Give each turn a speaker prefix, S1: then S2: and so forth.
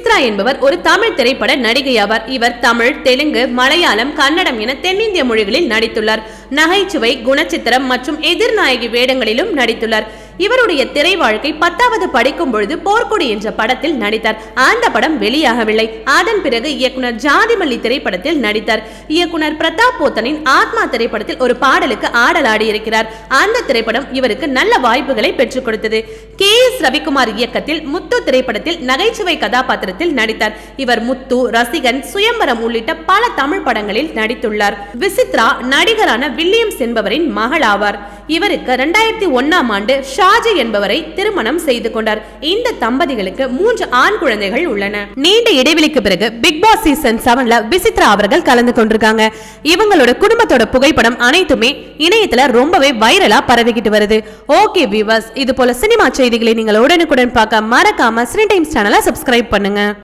S1: விசித்ரா என்பவர் ஒரு தமிழ் திரைப்பட நடிகை ஆவார் இவர் தமிழ் தெலுங்கு மலையாளம் கன்னடம் என தென்னிந்திய மொழிகளில் நடித்துள்ளார் நகைச்சுவை குணச்சித்திரம் மற்றும் எதிர்நாயகி வேடங்களிலும் நடித்துள்ளார் இவருடைய திரை வாழ்க்கை பத்தாவது படிக்கும் பொழுது போர்க்கொடி என்ற படத்தில் நடித்தார் அந்த படம் வெளியாகவில்லை அதன் பிறகு இயக்குனர் ஜாதிமல்லி திரைப்படத்தில் நடித்தார் இயக்குனர் பிரதாப் போத்தனின் ஆத்மா திரைப்படத்தில் ஒரு பாடலுக்கு ஆடல் ஆடியிருக்கிறார் அந்த திரைப்படம் இவருக்கு நல்ல வாய்ப்புகளை பெற்றுக் கொடுத்தது கே எஸ் ரவிக்குமார் இயக்கத்தில் முத்து திரைப்படத்தில் நகைச்சுவை கதாபாத்திரத்தில் நடித்தார் இவர் முத்து ரசிகன் சுயம்பரம் உள்ளிட்ட பல தமிழ் படங்களில் நடித்துள்ளார் விசித்ரா நடிகரான வில்லியம்ஸ் என்பவரின் மகள் ஆவார் இவருக்கு இரண்டாயிரத்தி ஒன்னாம் ஆண்டு ஷாஜி என்பவரை திருமணம் செய்து கொண்டார் இந்த தம்பதிகளுக்கு மூன்று ஆண் குழந்தைகள் உள்ளன நீண்ட இடைவெளிக்கு பிறகு பிக் பாஸ் சீசன் செவன்ல விசித்ரா அவர்கள் கலந்து கொண்டிருக்காங்க இவங்களோட குடும்பத்தோட புகைப்படம் அனைத்துமே இணையத்துல ரொம்பவே வைரலா பரவிக்கிட்டு வருது ஓகே வியூவர்ஸ் இது போல சினிமா செய்திகளை நீங்கள் உடனுக்குடன் பார்க்க மறக்காம சினி டைம்ஸ் சேனலை சப்ஸ்கிரைப் பண்ணுங்க